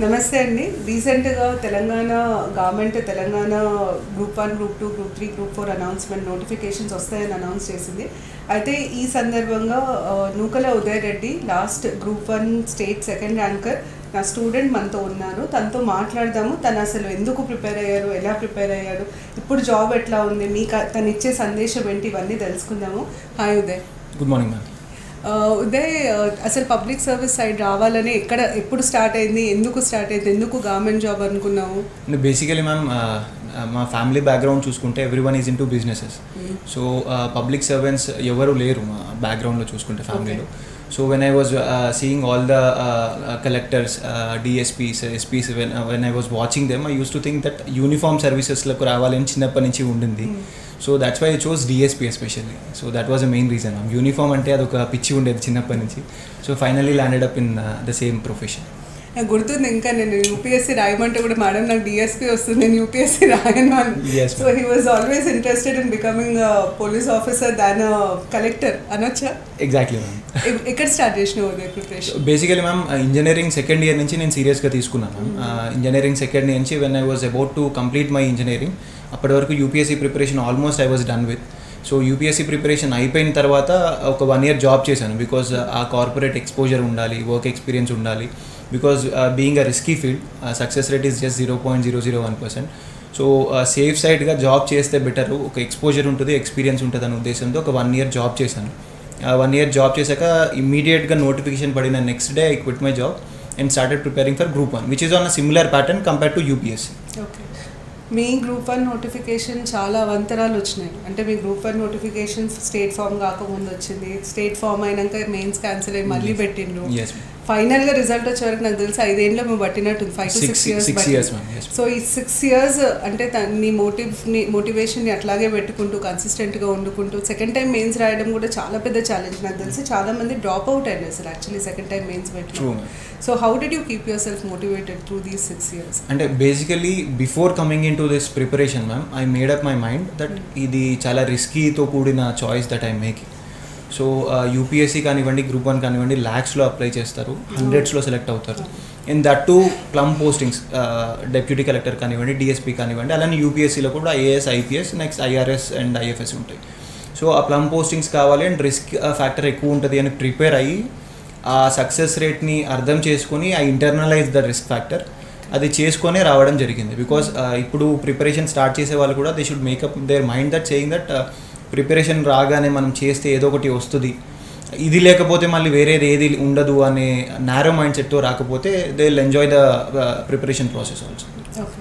నమస్తే అండి రీసెంట్గా Telangana government Telangana group one group two group three group four announcement notifications వస్తాయని అనౌన్స్ చేసింది అయితే ఈ సందర్భంగా ఆ, Nukala Uday Reddy last group one state second ranker నా స్టూడెంట్ మనతో ఉన్నారు తనతో మాట్లాడదాము తను అసలు ఎందుకు ప్రిపేర్ అయ్యారు ఎలా ప్రిపేర్ అయ్యారు ఇప్పుడు జాబ్ ఎట్లా ఉంది మీకు తను ఇచ్చే సందేశం ఏంటి ఇవన్నీ తెలుసుకుందాము hi Uday good morning ma'am ఆ, ఉదయ్ ఆ, అసలు పబ్లిక్ సర్వీస్ సైడ్ రావాలని ఎక్కడ ఎప్పుడు స్టార్ట్ అయింది ఎందుకు స్టార్ట్ అయింది ఎందుకు గవర్నమెంట్ జాబ్ అనుకున్నావు అంటే బేసికలీ మ్యామ్ మా ఫ్యామిలీ బ్యాక్గ్రౌండ్ చూసుకుంటే every one is into businesses so public servants ఎవరు లేరు మా బ్యాక్గ్రౌండ్లో చూసుకుంటే ఫ్యామిలీలో so when I was seeing all the collectors DSPs SPs when when I was watching them I use to think that uniform సర్వీసెస్లకు రావాలని చిన్నప్పటి నుంచి ఉండింది so that's why I chose DSP especially so that was a main reason uniform అంటే అదొక పిచ్చి ఉండేది చిన్నప్పటి నుంచి so finally landed up in the same profession నాకు గుర్తుంది ఇంకా నేను యూపీఎస్సీ రాయమంటే కూడా మేడం నాకు డిఎస్పీ వస్తుంది నేను యూపీఎస్సీ రాయను అని Yes, so he was always interested in becoming police officer than collector అనొచ్చా ఎగ్జాక్ట్లీ మ్యామ్ ఎ- ఎక్కడ స్టార్ట్ చేసినావు ఉదయ్ preparation basically ma'am engineering second year నుంచి నేను సీరియస్గా తీసుకున్నాను మ్యామ్ ఇంజనీరింగ్ సెకండ్ ఇయర్ నుంచి when I was about to complete my engineering అప్పటి వరకు UPSC preparation almost I was done with so UPSC preparation అయిపోయిన తర్వాత ఒక వన్ ఇయర్ జాబ్ చేశాను బికాజ్ ఆ కార్పొరేట్ ఎక్స్పోజర్ ఉండాలి వర్క్ ఎక్స్పీరియన్స్ ఉండాలి because being a risky field success rate is just zero point zero zero one percent so safe సైడ్గా job చేస్తే better ఒక ఎక్స్పోజర్ ఉంటుంది ఎక్స్పీరియన్స్ ఉంటుంది అనే ఉద్దేశంతో ఒక వన్ ఇయర్ జాబ్ చేశాను వన్ ఇయర్ జాబ్ చేశాక ఇమీడియట్గా నోటిఫికేషన్ పడిన next day I quit my job and started preparing for group one which is on a similar pattern compare to UPSC okay మీ గ్రూప్ వన్ నోటిఫికేషన్ చాలా అవంతరాలు వచ్చినాయి అంటే మీ group one notification state form కాకముందు వచ్చింది state form అయినాక mains cancel అయ్యి మళ్ళీ పెట్టిండ్రు ఎస్ ఫైనల్ గా రిజల్ట్ వచ్చే వరకు నాకు తెలిసి ఐదేళ్ళు మేము పట్టినట్టు five to six six six years years ma'am yes so ఈ సిక్స్ ఇయర్స్ అంటే త- నీ మోటివ్ నీ మోటివేషన్ని అట్లాగే పెట్టుకుంటూ కన్సిస్టెంట్గా వండుకుంటూ సెకండ్ టైం మెయిన్స్ రాయడం కూడా చాలా పెద్ద ఛాలెంజ్ నాకు తెలిసి చాలా మంది డ్రాప్ అవుట్ అయినారు అసలు యాక్చువల్లీ సెకండ్ టైం మెయిన్స్ ట్రూ పెట్టి so how did you keep yourself motivated through these six years అంటే basically before coming into this preparation ma'am I made up my mind that ఇది చాలా రిస్కీతో కూడిన choice that I making so UPSC కానివ్వండి group one కానివ్వండి ల్యాక్స్లో apply చేస్తారు హండ్రెడ్స్లో సెలెక్ట్ అవుతారు in that to plum postings deputy collector కానివ్వండి డిఎస్పీ కానివ్వండి అలానే యూపీఎస్సీలో కూడా as IPS next IRS and IFS ఉంటాయి సో ఆ ప్లమ్ పోస్టింగ్స్ కావాలి అండ్ రిస్క్ ఫ్యాక్టర్ ఎక్కువ ఉంటుంది అని ప్రిపేర్ అయ్యి ఆ సక్సెస్ రేట్ని అర్థం చేసుకొని ఆ ఇంటర్నలైజ్ ద రిస్క్ ఫ్యాక్టర్ అది చేసుకొనే రావడం జరిగింది బికాస్ ఇప్పుడు ప్రిపరేషన్ స్టార్ట్ చేసే వాళ్ళు కూడా they should make up their mind that saying that preparation రాగానే మనం చేస్తే ఏదో ఒకటి వస్తుంది ఇది లేకపోతే మళ్ళీ వేరేది ఏది ఉండదు అనే నారో మైండ్ సెట్తో రాకపోతే they will enjoy the preparation process also okay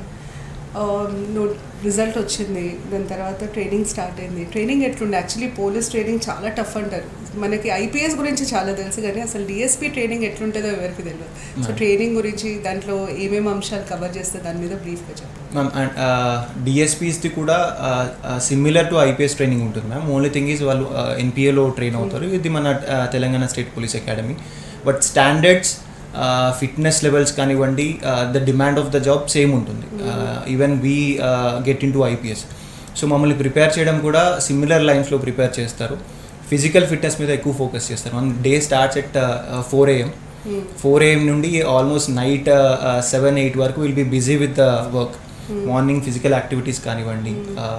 result వచ్చింది దాని తర్వాత ట్రైనింగ్ స్టార్ట్ అయింది ట్రైనింగ్ ఎట్లుండే యాక్చువల్లీ పోలీస్ ట్రైనింగ్ చాలా టఫ్ అంటారు మనకి ఐపీఎస్ గురించి చాలా తెలుసు కానీ అసలు డిఎస్పీ ట్రైనింగ్ ఎట్లుంటుందో ఎవరికి తెలియదు సో ట్రైనింగ్ గురించి దాంట్లో ఏమేమి అంశాలు కవర్ చేస్తే దాని మీద బ్రీఫ్గా చెప్పండి మ్యామ్ అండ్ డిఎస్పీస్ది కూడా సిమిలర్ టు ఐపీఎస్ ట్రైనింగ్ ఉంటుంది మ్యామ్ ఓన్లీ థింగ్ ఈజ్ వాళ్ళు ఎన్పిఏలో ట్రైన్ అవుతారు ఇది మన uh, Telangana state police academy but standards fitness levels కానివ్వండి the demand of the job same ఉంటుంది even we get into IPS so మమ్మల్ని ప్రిపేర్ చేయడం కూడా సిమిలర్ లైన్స్లో ప్రిపేర్ చేస్తారు ఫిజికల్ ఫిట్నెస్ మీద ఎక్కువ ఫోకస్ చేస్తారు మన day starts at four AM four AM నుండి ఆల్మోస్ట్ నైట్ సెవెన్ ఎయిట్ వరకు will be busy with the work morning physical activities కానివ్వండి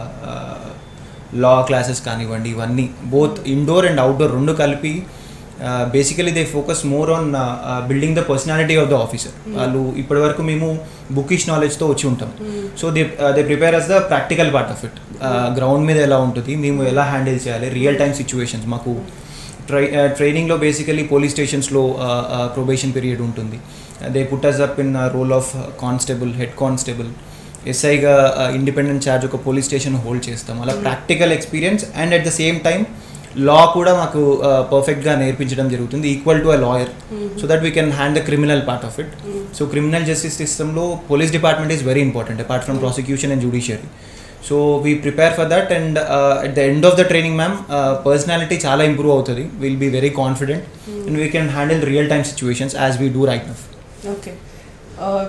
లా క్లాసెస్ కానివ్వండి ఇవన్నీ బోత్ ఇండోర్ అండ్ అవుట్డోర్ రెండు కలిపి basically they focus more on building the personality of the officer వాళ్ళు ఇప్పటి వరకు మేము బుకిష్ నాలెడ్జ్తో వచ్చి ఉంటాం so they they prepare us the practical part of it ground మీద ఎలా ఉంటుంది మేము ఎలా హ్యాండిల్ చేయాలి రియల్ టైమ్ సిచ్యువేషన్స్ మాకు ట్రై ట్రైనింగ్లో బేసికలీ పోలీస్ స్టేషన్స్లో ప్రొబేషన్ పీరియడ్ ఉంటుంది they puts up in role of constable head constable ఎస్ఐగా ఇండిపెండెంట్ ఛార్జ్ ఒక పోలీస్ స్టేషన్ హోల్డ్ చేస్తాం అలా practical experience and at the same time law కూడా మాకు పర్ఫెక్ట్గా నేర్పించడం జరుగుతుంది equal to a lawyer so that we can hand the criminal part of it so criminal justice సిస్టంలో police department is very important apart from prosecution and judiciary so we prepare for that and at the end of the training ma'am personality చాలా improve అవుతుంది will be very confident and we can handle real time situations as we do right enough okay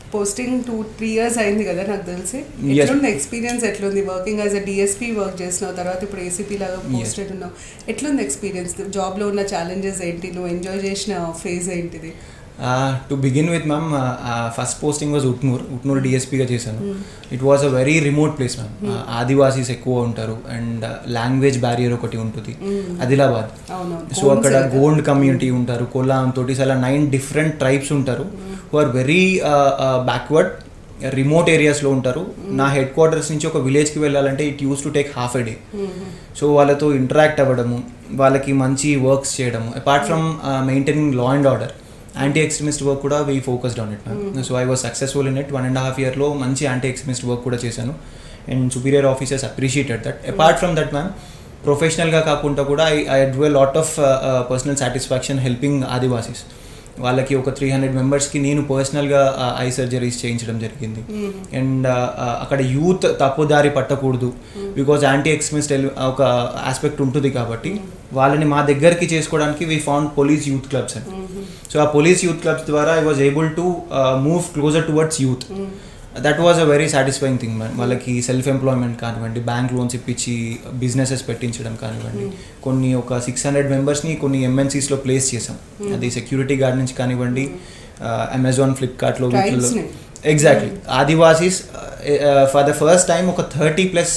posting two three years అయింది కదా నాకు తెలిసి Yes. ఎట్లుంది experience ఎట్లుంది working as a DSP work చేసినావు తర్వాత ఇప్పుడు ఏసీపీ లాగా పోస్టెడ్ ఉన్నావు ఎట్లుంది ఎక్స్పీరియన్స్ జాబ్లో ఉన్న ఛాలెంజెస్ ఏంటి నువ్వు ఎంజాయ్ చేసిన ఫేజ్ ఏంటిది to begin with ma'am first posting was Utnoor Utnoor డిఎస్పీగా చేశాను it was a very remote place ma'am Adivasis ఎక్కువ ఉంటారు అండ్ లాంగ్వేజ్ బ్యారియర్ ఒకటి ఉంటుంది ఆదిలాబాద్ అవును సో అక్కడ గోండ్ కమ్యూనిటీ ఉంటారు కొల్లాం తోటి అలా నైన్ డిఫరెంట్ ట్రైబ్స్ ఉంటారు who are very backward remote ఏరియాస్లో ఉంటారు నా హెడ్ క్వార్టర్స్ నుంచి ఒక విలేజ్కి వెళ్ళాలంటే it use to take half a day so వాళ్ళతో ఇంటరాక్ట్ అవ్వడము వాళ్ళకి మంచి వర్క్స్ చేయడము apart from maintaining law and order anti extremist work కూడా we focused on it ma'am so I was successful in it one and half ఇయర్లో మంచి anti extremist work కూడా చేశాను and superior officers appreciated that apart from that ma'am ప్రొఫెషనల్గా కాకుండా కూడా I I do a lot of personal satisfaction helping Adivasis వాళ్ళకి ఒక three hundred మెంబర్స్కి నేను పర్సనల్గా ఐ సర్జరీస్ చేయించడం జరిగింది అండ్ అక్కడ యూత్ తప్పుదారి పట్టకూడదు బికాజ్ యాంటీ ఎక్స్ట్రీమిస్ట్ ఒక ఆస్పెక్ట్ ఉంటుంది కాబట్టి వాళ్ళని మా దగ్గరికి చేసుకోవడానికి we found police youth clubs అని సో ఆ పోలీస్ యూత్ క్లబ్స్ ద్వారా I was able to move closer towards youth that was a very satisfying thing ma'am వాళ్ళకి సెల్ఫ్ ఎంప్లాయ్మెంట్ కానివ్వండి బ్యాంక్ లోన్స్ ఇప్పించి బిజినెసెస్ పెట్టించడం కానివ్వండి కొన్ని ఒక సిక్స్ హండ్రెడ్ మెంబర్స్ని కొన్ని ఎంఎన్సీస్లో ప్లేస్ చేసాం అది సెక్యూరిటీ గార్డ్ నుంచి కానివ్వండి అమెజాన్ ఫ్లిప్కార్ట్లో వీటిల్లో Tribes ని. Exactly Adivasis for the first time ఒక థర్టీ ప్లస్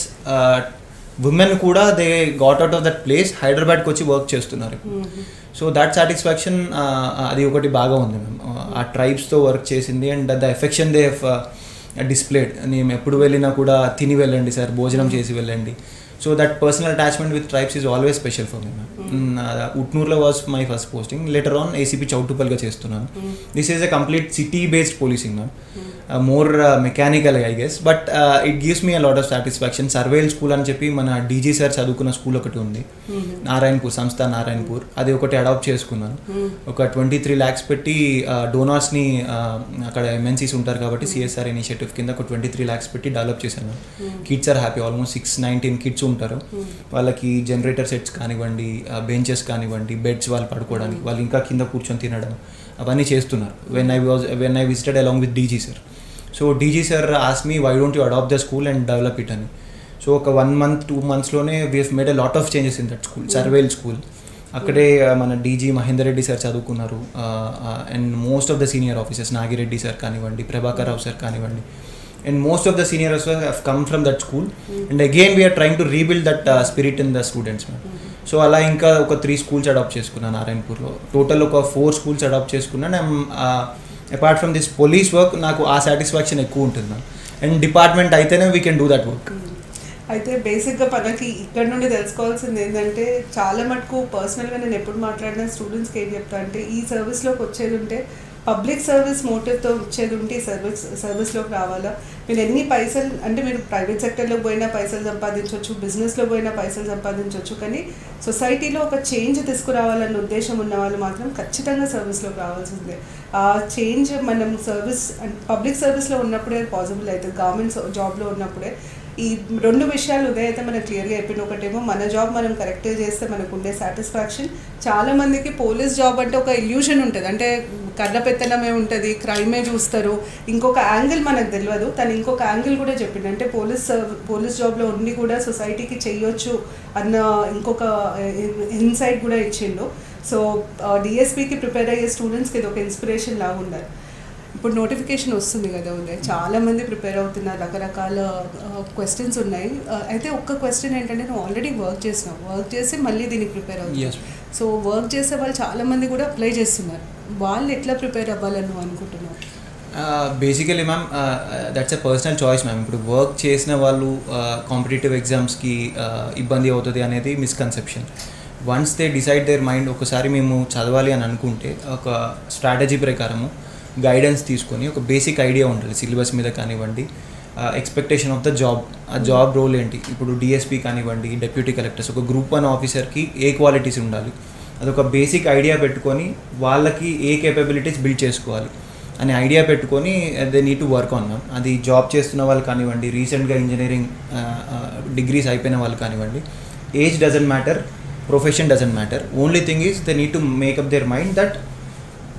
ఉమెన్ కూడా they got out of that place హైదరాబాద్కి వచ్చి వర్క్ చేస్తున్నారు సో దట్ సాటిస్ఫాక్షన్ అది ఒకటి బాగా ఉంది మ్యామ్ ఆ ట్రైబ్స్తో వర్క్ చేసింది and the affection they displayed నేను ఎప్పుడు వెళ్ళినా కూడా తిని వెళ్ళండి సార్ భోజనం చేసి వెళ్ళండి so that personal attachment with tribes is always special for me ma'am ఉట్నూర్లో was my first posting later on ACP చౌటుపల్గా చేస్తున్నాను this is a complete city based policing ma'am more mechanical I guess but it gives me a lot of satisfaction Sarvail school అని చెప్పి మన DG sir చదువుకున్న school ఒకటి ఉంది నారాయణపూర్ సంస్థ నారాయణపూర్ అది ఒకటి అడాప్ట్ చేసుకున్నాను ఒక ట్వంటీ త్రీ ల్యాక్స్ పెట్టి డోనార్స్ని అక్కడ ఎంఎన్సీస్ ఉంటారు కాబట్టి సిఎస్ఆర్ ఇనిషియేటివ్ కింద ఒక ట్వంటీ త్రీ ల్యాక్స్ పెట్టి డెవలప్ చేశాను kids are happy almost six nineteen kids ఉంటారు వాళ్ళకి జనరేటర్ సెట్స్ కానివ్వండి బెంచెస్ కానివ్వండి బెడ్స్ వాళ్ళు పడుకోవడానికి వాళ్ళు ఇంకా కింద కూర్చొని తినడం అవన్నీ చేస్తున్నారు when I was when I visited along with DG sir so DG sir ఆస్ me why don't you adopt the school and develop it అని సో ఒక వన్ మంత్ టూ మంత్స్లోనే we have made a lot of changes in that school సర్వేల్ school అక్కడే uh, మన DG Mahender Reddy sir చదువుకున్నారు and most of the senior officers Nagireddy sir కానివ్వండి Prabhakar Rao sir కానివ్వండి and most of the senior have come from that school and again we're trying to rebuild that spirit in the students ma'am so అలా ఇంకా ఒక three schools adopt చేసుకున్నాను నారాయణపూర్లో total ఒక four schools adopt చేసుకున్నాను and apart from this police work నాకు ఆ satisfaction ఎక్కువ ఉంటుంది మ్యామ్ అండ్ డిపార్ట్మెంట్ అయితేనే we can do that work అయితే బేసిక్గా మనకి ఇక్కడ నుండి తెలుసుకోవాల్సింది ఏంటంటే చాలా మటుకు పర్సనల్గా నేను ఎప్పుడు మాట్లాడిన స్టూడెంట్స్కి ఏం చెప్తా అంటే ఈ సర్వీస్లోకి వచ్చేది ఉంటే పబ్లిక్ సర్వీస్ మోటివ్తో వచ్చేది ఉంటే ఈ సర్వీస్ సర్వీస్లోకి రావాలా మీరు ఎన్ని పైసలు అంటే మీరు ప్రైవేట్ సెక్టర్లో పోయినా పైసలు సంపాదించవచ్చు బిజినెస్లో పోయినా పైసలు సంపాదించవచ్చు కానీ సొసైటీలో ఒక చేంజ్ తీసుకురావాలన్న ఉద్దేశం ఉన్న వాళ్ళు మాత్రం ఖచ్చితంగా సర్వీస్లోకి రావాల్సిందే ఆ చేంజ్ మనం సర్వీస్ పబ్లిక్ సర్వీస్లో ఉన్నప్పుడే పాసిబుల్ అవుతుంది గవర్నమెంట్ జాబ్లో ఉన్నప్పుడే ఈ రెండు విషయాలు ఉదయం అయితే మనకు క్లియర్గా అయిపోయింది ఒకటేమో మన జాబ్ మనం కరెక్ట్గా చేస్తే మనకు ఉండే సాటిస్ఫాక్షన్ చాలా మందికి పోలీస్ జాబ్ అంటే ఒక ఇల్యూషన్ ఉంటుంది అంటే కళ్ళ పెత్తనమే ఉంటుంది క్రైమే చూస్తారు ఇంకొక యాంగిల్ మనకు తెలియదు తను ఇంకొక యాంగిల్ కూడా చెప్పింది అంటే పోలీస్ పోలీస్ జాబ్లో ఉండి కూడా సొసైటీకి చెయ్యొచ్చు అన్న ఇంకొక ఇన్సైట్ కూడా ఇచ్చిండు సో డిఎస్పీకి ప్రిపేర్ అయ్యే స్టూడెంట్స్కి ఇది ఒక ఇన్స్పిరేషన్ లాగా ఉండాలి ఇప్పుడు నోటిఫికేషన్ వస్తుంది కదా ఉదయ్ చాలా మంది ప్రిపేర్ అవుతున్నారు రకరకాల క్వశ్చన్స్ ఉన్నాయి ఆ, అయితే ఒక్క క్వశ్చన్ ఏంటంటే నువ్వు ఆల్రెడీ వర్క్ చేసినావు వర్క్ చేసి మళ్ళీ దీనికి ప్రిపేర్ Yes. అవుతున్నావు సో వర్క్ చేసే వాళ్ళు చాలా మంది కూడా అప్లై చేస్తున్నారు వాళ్ళు ఎట్లా ప్రిపేర్ అవ్వాలని నువ్వు అనుకుంటున్నావు basically ma'am that's a personal choice ma'am ఇప్పుడు వర్క్ చేసిన వాళ్ళు కాంపిటేటివ్ ఎగ్జామ్స్కి ఇబ్బంది అవుతుంది అనేది misconception once they decide their mind ఒకసారి మేము చదవాలి అని అనుకుంటే ఒక స్ట్రాటజీ ప్రకారము గైడెన్స్ తీసుకొని ఒక బేసిక్ ఐడియా ఉండాలి సిలబస్ మీద కానివ్వండి ఎక్స్పెక్టేషన్ ఆఫ్ ద జాబ్ ఆ జాబ్ రోల్ ఏంటి ఇప్పుడు డిఎస్పీ కానివ్వండి డెప్యూటీ కలెక్టర్స్ ఒక గ్రూప్ వన్ ఆఫీసర్కి ఏ క్వాలిటీస్ ఉండాలి అదొక బేసిక్ ఐడియా పెట్టుకొని వాళ్ళకి ఏ కేపబిలిటీస్ బిల్డ్ చేసుకోవాలి అనే ఐడియా పెట్టుకొని they need to work on ma'am అది జాబ్ చేస్తున్న వాళ్ళు కానివ్వండి రీసెంట్గా ఇంజనీరింగ్ డిగ్రీస్ అయిపోయిన వాళ్ళు కానివ్వండి age doesn't matter profession doesn't matter only thing is they need to make up their mind that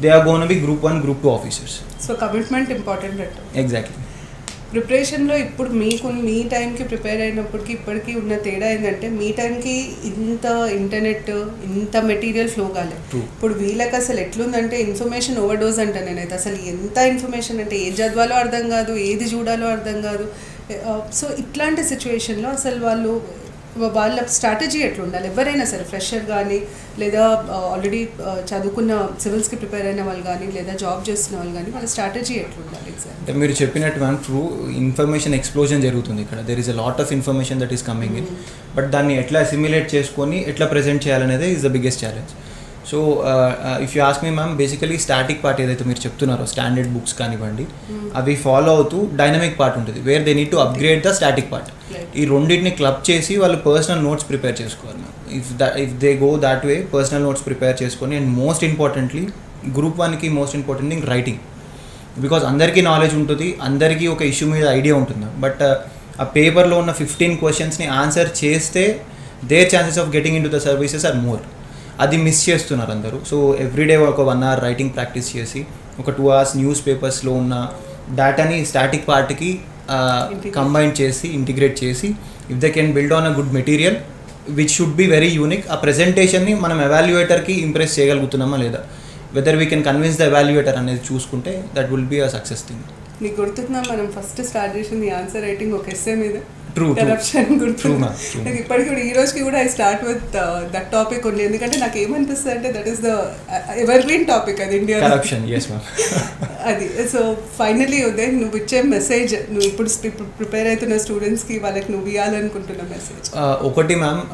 they are gonna be group one group two officers so commitment important అంట exactly ప్రిపరేషన్లో ఇప్పుడు మీకు మీ టైంకి prepare అయినప్పటికీ ఇప్పటికీ ఉన్న తేడా ఏంటంటే మీ టైంకి ఇంత ఇంటర్నెట్ ఇంత మెటీరియల్ ఫ్లో కాలే True. ఇప్పుడు వీళ్ళకి అసలు ఎట్లుందంటే ఇన్ఫర్మేషన్ ఓవర్ డోస్ అంట నేనైతే అసలు ఎంత ఇన్ఫర్మేషన్ అంటే ఏది చదవాలో అర్థం కాదు ఏది చూడాలో అర్థం కాదు సో ఇట్లాంటి సిచ్యువేషన్లో అసలు వాళ్ళు వాళ్ళ స్ట్రాటజీ ఎట్లుండాలి ఎవరైనా సరే ఫ్రెషర్ కానీ లేదా ఆల్రెడీ చదువుకున్న సివిల్స్కి ప్రిపేర్ అయిన వాళ్ళు కానీ లేదా జాబ్ చేస్తున్న వాళ్ళు కానీ వాళ్ళ స్ట్రాటజీ ఎట్లుండాలి ఎగ్జామ్ అంటే మీరు చెప్పినట్టు మ్యామ్ ట్రూ ఇన్ఫర్మేషన్ ఎక్స్ప్లోజన్ జరుగుతుంది ఇక్కడ there is a lot of information that is coming in but దాన్ని ఎట్లా అసిమ్యులేట్ చేసుకొని ఎట్లా ప్రజెంట్ చేయాలనేది is the biggest challenge so if you ask me ma'am basically static part ఏదైతే మీరు చెప్తున్నారో స్టాండర్డ్ బుక్స్ కానివ్వండి అవి ఫాలో అవుతూ డైనమిక్ పార్ట్ ఉంటుంది where they need to upgrade the static part Right. ఈ రెండింటిని క్లబ్ చేసి వాళ్ళు పర్సనల్ నోట్స్ ప్రిపేర్ చేసుకోవాలి ma'am if the if they go that way personal notes prepare చేసుకొని అండ్ మోస్ట్ ఇంపార్టెంట్లీ గ్రూప్ వన్కి most important thing writing because అందరికీ knowledge ఉంటుంది అందరికీ ఒక ఇష్యూ మీద ఐడియా ఉంటుంది బట్ ఆ పేపర్లో ఉన్న ఫిఫ్టీన్ క్వశ్చన్స్ని ఆన్సర్ చేస్తే their chances of getting into the services are more అది మిస్ చేస్తున్నారు అందరూ సో ఎవ్రీడే ఒక వన్ అవర్ రైటింగ్ ప్రాక్టీస్ చేసి ఒక టూ అవర్స్ న్యూస్ పేపర్స్లో ఉన్న డేటాని స్టాటిక్ పార్ట్కి Integrate. కంబైన్ చేసి ఇంటిగ్రేట్ చేసి if they can build on a good material which should be very unique ఆ ప్రెజెంటేషన్ని మనం ఎవాల్యుయేటర్కి ఇంప్రెస్ చేయగలుగుతున్నామా లేదా whether we can convince the evaluator అనేది చూసుకుంటే that will be a success thing నీకు గుర్తుందా మనం ఫస్ట్ స్టార్ట్ చేసింది ఆన్సర్ రైటింగ్ ఒక ఎస్ఏ మీద True, true. కరప్షన్ True, గుర్తుంది ma'am, true. నాకు ఇప్పటికి కూడా ఈ రోజుకి కూడా I start with that topic ఉంది ఎందుకంటే నాకు ఏమనిపిస్తుంది అంటే that is the evergreen topic అది ఇండియా కరప్షన్ ఎస్ మ్యామ్ అది సో ఫైనలీ ఉదయ్ నువ్వు ఇచ్చే మెసేజ్ నువ్వు ఇప్పుడు ఇప్పుడు ప్రిపేర్ అవుతున్న స్టూడెంట్స్కి వాళ్ళకి నువ్వు ఇవ్వాలనుకుంటున్న మెసేజ్ ఒకటి మ్యామ్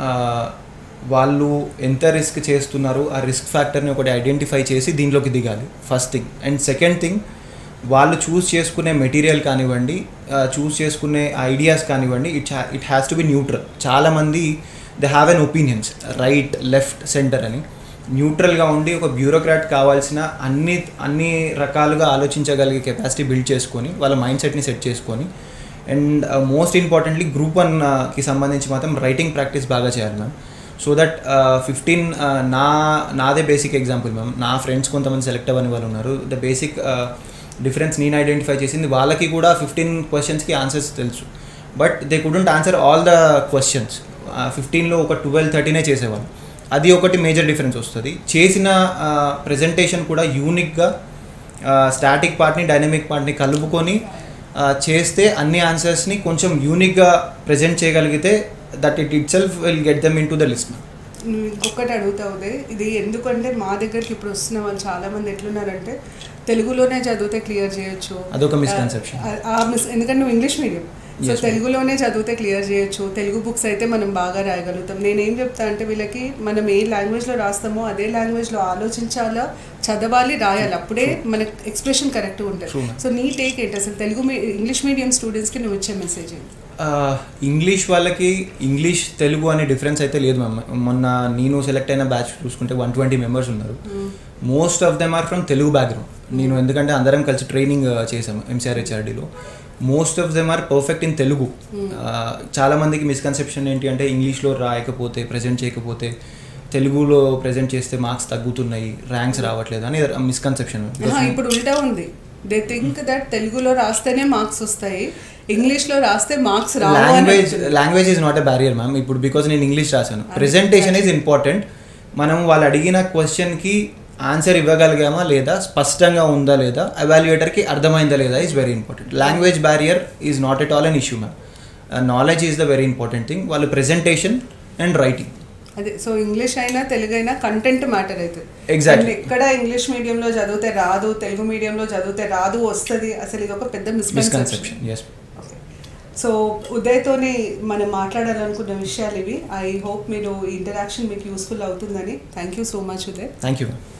వాళ్ళు ఎంత రిస్క్ చేస్తున్నారు ఆ రిస్క్ ఫ్యాక్టర్ని ఒకటి ఐడెంటిఫై చేసి దీనిలోకి దిగాలి first thing and second thing వాళ్ళు చూస్ చేసుకునే మెటీరియల్ కానివ్వండి చూస్ చేసుకునే ఐడియాస్ కానివ్వండి it it has to be neutral చాలామంది they have an opinions right left centre అని న్యూట్రల్గా ఉండి ఒక బ్యూరోక్రాట్ కావాల్సిన అన్ని అన్ని రకాలుగా ఆలోచించగలిగే కెపాసిటీ బిల్డ్ చేసుకొని వాళ్ళ మైండ్ సెట్ని సెట్ చేసుకొని అండ్ మోస్ట్ ఇంపార్టెంట్లీ గ్రూప్ వన్కి సంబంధించి మాత్రం రైటింగ్ ప్రాక్టీస్ బాగా చేయాలి మ్యామ్ సో దట్ ఫిఫ్టీన్ నా నాదే బేసిక్ ఎగ్జాంపుల్ మ్యామ్ నా ఫ్రెండ్స్ కొంతమంది సెలెక్ట్ అవ్వని వాళ్ళు ఉన్నారు ద బేసిక్ డిఫరెన్స్ నేను ఐడెంటిఫై చేసింది వాళ్ళకి కూడా ఫిఫ్టీన్ క్వశ్చన్స్కి ఆన్సర్స్ తెలుసు but they couldn't answer all the questions ఫిఫ్టీన్లో ఒక ట్వెల్వ్ థర్టీనే చేసేవాళ్ళు అది ఒకటి మేజర్ డిఫరెన్స్ వస్తుంది చేసిన ప్రజెంటేషన్ కూడా యూనిక్గా స్టాటిక్ పార్ట్ని డైనమిక్ పార్ట్ని కలుపుకొని ఆ, చేస్తే అన్ని ఆన్సర్స్ని కొంచెం యూనిక్గా ప్రజెంట్ చేయగలిగితే that it itself will get them into the list నువ్వు ఇంకొకటి అడుగుతావు ఉదయ్ ఇది ఎందుకంటే మా దగ్గరికి ఇప్పుడు వస్తున్న వాళ్ళు చాలా మంది ఎట్లున్నారంటే తెలుగులోనే చదివితే క్లియర్ చేయొచ్చు అదొక misconception. ఆ- ఆ మిస్ ఎందుకంటే నువ్వు English medium so Yes, ma'am. తెలుగులోనే చదివితే క్లియర్ చేయొచ్చు తెలుగు బుక్స్ అయితే మనం బాగా రాయగలుగుతాం నేనేం చెప్తా అంటే వీళ్ళకి మనం ఏ లాంగ్వేజ్లో రాస్తామో అదే లాంగ్వేజ్లో ఆలోచించాలా చదవాలి రాయాలి అప్పుడే మనకి ఎక్స్ప్రెషన్ కరెక్ట్గా True, ఉంటుంది ma'am. సో నీ టేక్ ఏంటి అసలు తెలుగు మీ ఇంగ్లీష్ మీడియం స్టూడెంట్స్కి నువ్వు ఇచ్చే మెసేజ్ ఏంటి ఇంగ్లీష్ వాళ్ళకి ఇంగ్లీష్ తెలుగు అనే డిఫరెన్స్ అయితే లేదు మ్యామ్ మొన్న నేను సెలెక్ట్ అయిన బ్యాచ్ చూసుకుంటే వన్ ట్వంటీ మెంబర్స్ ఉన్నారు most of them are from Telugu background నేను ఎందుకంటే అందరం కలిసి ట్రైనింగ్ చేసాము ఎంసీఆర్హెచ్ఆర్డీలో most of them are perfect in Telugu చాలా మందికి మిస్కన్సెప్షన్ ఏంటి అంటే ఇంగ్లీష్లో రాయకపోతే ప్రజెంట్ చేయకపోతే తెలుగులో ప్రజెంట్ చేస్తే మార్క్స్ తగ్గుతున్నాయి ర్యాంక్స్ రావట్లేదు అని మిస్కన్సెప్షన్ ఆహా, ఇప్పుడు ఉల్టా ఉంది దే థింక్ దట్ తెలుగులో రాస్తేనే మార్క్స్ వస్తాయి ఇంగ్లీష్లో రాస్తే మార్క్స్ రావు అని లాంగ్వేజ్ అంటున్నారు. Language is not a barrier ma'am ఇప్పుడు బికాజ్ నేను ఇంగ్లీష్ రాశాను ప్రెజెంటేషన్ ఈజ్ ఇంపార్టెంట్ మనం వాళ్ళు అడిగిన క్వశ్చన్కి ఆన్సర్ ఇవ్వగలిగామా లేదా స్పష్టంగా ఉందా లేదా ఎవాల్యుయేటర్కి అర్థమైందా లేదా is very important language barrier is not at all an issue ma'am knowledge is the very important thing వాళ్ళు ప్రెజెంటేషన్ అండ్ రైటింగ్ అదే సో ఇంగ్లీష్ అయినా తెలుగు అయినా కంటెంట్ మ్యాటర్ అవుతుంది Exactly. And ఎక్కడ ఇంగ్లీష్ మీడియంలో చదివితే రాదు తెలుగు మీడియంలో చదివితే రాదు వస్తుంది అసలు ఇది ఒక పెద్ద మిస్కన్సెప్షన్ మిస్కన్సెప్షన్ ఎస్ సో ఉదయ్తోని మనం మాట్లాడాలనుకున్న విషయాలు ఇవి ఐ హోప్ మీరు ఇంటరాక్షన్ మీకు యూస్ఫుల్ అవుతుందని thank you so much Uday thank you ma'am